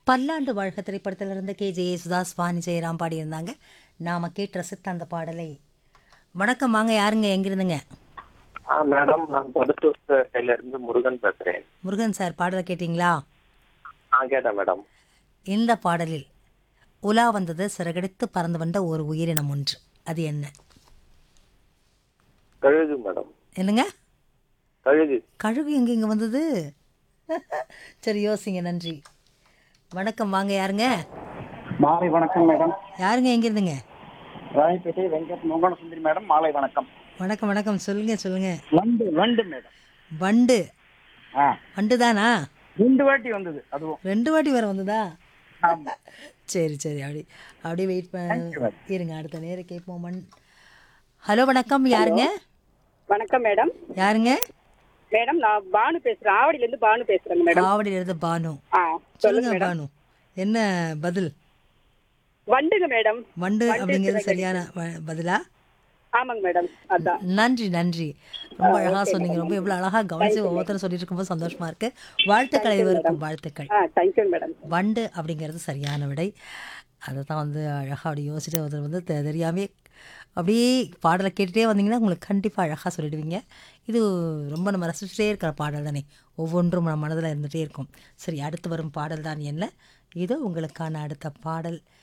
பல்லாண்டு வாழ்க திரைப்படத்தில் இருந்த கே ஜே சுதாஸ் வாணி ஜெயராம் பாடியிருந்தாங்க நாம கேட்டு ரசித்த அந்த பாடலை வணக்கம் வாங்க யாருங்க எங்கிருந்துங்க ஆ மேடம் நான் படுத்தூர் சைட்ல இருந்து முருகன் பேசுறேன் முருகன் சார் பாடலை கேட்டிங்களா ஆ கேட்டேன் மேடம் இந்த பாடலில் உலா வந்தது சிறகடித்து பறந்து வந்த ஒரு உயிரினம் ஒன்று அது என்ன கழுகு மேடம் என்னங்க கழுகு கழுகு எங்க இங்க வந்தது சரி யோசிங்க நன்றி வணக்கம் வாங்க யாருங்க மாலை வணக்கம் மேடம் யாருங்க எங்க இருந்துங்க ராணிப்பேட்டை வெங்கட் மோகன சுந்தரி மேடம் மாலை வணக்கம் வணக்கம் வணக்கம் சொல்லுங்க சொல்லுங்க வண்டு வண்டு மேடம் வண்டு ஆ வண்டு தானா ரெண்டு வாட்டி வந்தது அதுவும் ரெண்டு வாட்டி வர வந்ததா ஆமா சரி சரி அப்படி அப்படியே வெயிட் Thank you, பண்ண madam. இருங்க அடுத்த நேரம் கேட்போம் மண் ஹலோ வணக்கம் யாருங்க வணக்கம் மேடம் யாருங்க மேடம் நான் பானு பேசுறேன் ஆவடியில இருந்து பானு பேசுறேங்க மேடம் காவடியில இருந்து பானு ஆ சொல்லுங்க பானு என்ன பதில் வண்டுங்க மேடம் வண்டு வண்டு அப்படிங்கிறது சிறகடித்து. சரியான வ- பதிலா ஆமாங்க மேடம் அதான் நன்றி நன்றி ரொம்ப அழகா சொன்னீங்க ரொம்ப எவ்வளவு அழகா கவனிச்சு ஒவ்வொருத்தரும் சொல்லிட்டு இருக்கும்போது சந்தோஷமா இருக்கு வாழ்த்துக்கள் இருவருக்கும் வாழ்த்துக்கள் ஆ தேங்க்யூ மேடம் வண்டு அப்படிங்கிறது சரியான விடை அதை தான் வந்து அழகாக அப்படி யோசிச்சுட்டு ஒருத்தர் வந்து தெ- தெரியாமே அப்படியே பாடலை கேட்டுகிட்டே வந்தீங்கன்னா உங்களுக்கு கண்டிப்பாக அழகாக சொல்லிடுவீங்க இது ரொம்ப நம்ம ரசிச்சுட்டே இருக்கிற பாடல் தானே ஒவ்வொன்றும் நம்ம மனதில் இருந்துகிட்டே இருக்கும் சரி அடுத்து வரும் பாடல் தான் என்ன இதோ உங்களுக்கான அடுத்த பாடல்